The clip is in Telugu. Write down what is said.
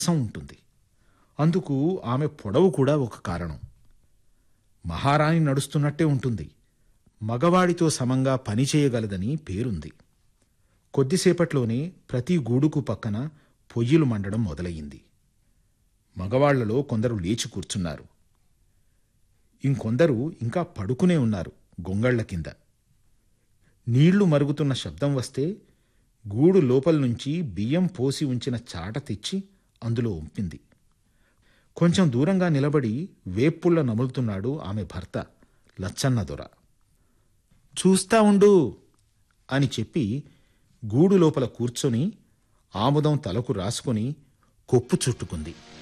రసం ఉంటుంది అందుకు ఆమె పొడవు కూడా ఒక కారణం మహారాణి నడుస్తున్నట్టే ఉంటుంది మగవాడితో సమంగా పనిచేయగలదని పేరుంది కొద్దిసేపట్లోనే ప్రతి గూడుకు పక్కన పొయ్యిలు మండడం మొదలయ్యింది మగవాళ్లలో కొందరు లేచి కూర్చున్నారు ఇంకొందరు ఇంకా పడుకునే ఉన్నారు గొంగళ్ల కింద నీళ్లు మరుగుతున్న శబ్దం వస్తే గూడు లోపల నుంచి బియ్యం పోసి ఉంచిన చాట తెచ్చి అందులో ఉంపింది కొంచెం దూరంగా నిలబడి వేప్పుళ్ళ నములుతున్నాడు ఆమె భర్త లచ్చన్న దొర చూస్తా ఉండు అని చెప్పి గూడు లోపల కూర్చొని ఆముదం తలకు రాసుకొని కొప్పు చుట్టుకుంది